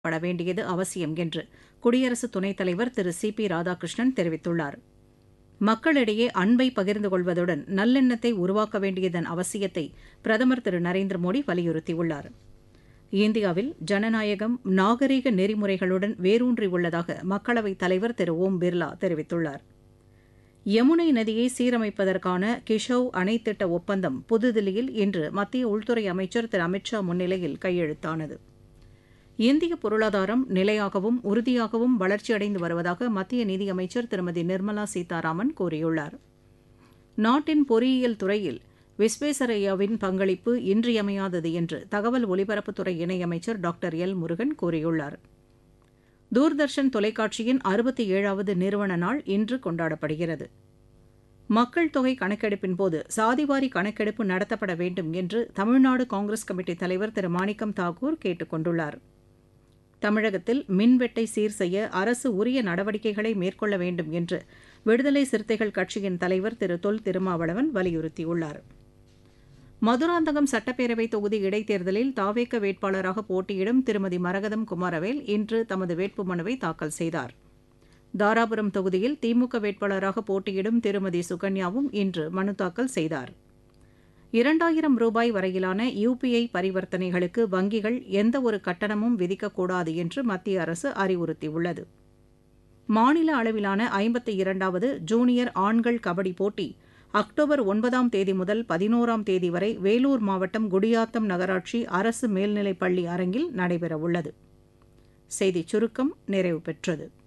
பட வேண்டியது அவசியம் என்று குடியரசு துணைத் தலைவர் திரு சி பி ராதாகிருஷ்ணன் தெரிவித்துள்ளார் மக்களிடையே அன்பை பகிர்ந்து கொள்வதுடன் நல்லெண்ணத்தை உருவாக்க வேண்டியதன் அவசியத்தை பிரதமர் திரு நரேந்திர மோடி வலியுறுத்தியுள்ளார் இந்தியாவில் ஜனநாயகம் நாகரீக நெறிமுறைகளுடன் வேரூன்றியுள்ளதாக மக்களவைத் தலைவர் திரு ஓம் பிர்லா தெரிவித்துள்ளார் யமுனை நதியை சீரமைப்பதற்கான கிஷவ் அணை திட்ட ஒப்பந்தம் புதுதில்லியில் இன்று மத்திய உள்துறை அமைச்சர் திரு அமித் ஷா முன்னிலையில் கையெழுத்தானது இந்திய பொருளாதாரம் நிலையாகவும் உறுதியாகவும் வளர்ச்சியடைந்து வருவதாக மத்திய நிதியமைச்சர் திருமதி நிர்மலா சீதாராமன் கூறியுள்ளார் நாட்டின் பொறியியல் துறையில் விஸ்வேஸ்வரய்யாவின் பங்களிப்பு இன்றியமையாதது என்று தகவல் ஒலிபரப்புத்துறை இணையமைச்சர் டாக்டர் எல் முருகன் கூறியுள்ளார் தூர்தர்ஷன் தொலைக்காட்சியின் அறுபத்தி ஏழாவது நிறுவன நாள் இன்று கொண்டாடப்படுகிறது மக்கள் தொகை கணக்கெடுப்பின் போது சாதிவாரி கணக்கெடுப்பு நடத்தப்பட வேண்டும் என்று தமிழ்நாடு காங்கிரஸ் கமிட்டி தலைவர் திரு மாணிக்கம் தாக்கூர் கேட்டுக் கொண்டுள்ளார் தமிழகத்தில் மின்வெட்டை சீர் செய்ய அரசு உரிய நடவடிக்கைகளை மேற்கொள்ள வேண்டும் என்று விடுதலை சிறுத்தைகள் கட்சியின் தலைவர் திரு தொல் திருமாவளவன் வலியுறுத்தியுள்ளார் மதுராந்தகம் சட்டப்பேரவை தொகுதி இடைத்தேர்தலில் தாவேக்க வேட்பாளராக போட்டியிடும் திருமதி மரகதம் குமாரவேல் இன்று தமது வேட்புமனுவை தாக்கல் செய்தார் தாராபுரம் தொகுதியில் திமுக வேட்பாளராக போட்டியிடும் திருமதி சுகன்யாவும் இன்று மனு தாக்கல் செய்தார் இரண்டாயிரம் ரூபாய் வரையிலான யுபிஐ பரிவர்த்தனைகளுக்கு வங்கிகள் எந்தவொரு கட்டணமும் விதிக்கக்கூடாது என்று மத்திய அரசு அறிவுறுத்தியுள்ளது மாநில அளவிலான ஐம்பத்தி இரண்டாவது ஜூனியர் ஆண்கள் கபடி போட்டி அக்டோபர் ஒன்பதாம் தேதி முதல் பதினோராம் தேதி வரை வேலூர் மாவட்டம் குடியாத்தம் நகராட்சி அரசு மேல்நிலைப் பள்ளி அரங்கில் நடைபெறவுள்ளது செய்திச் சுருக்கம் நிறைவு பெற்றது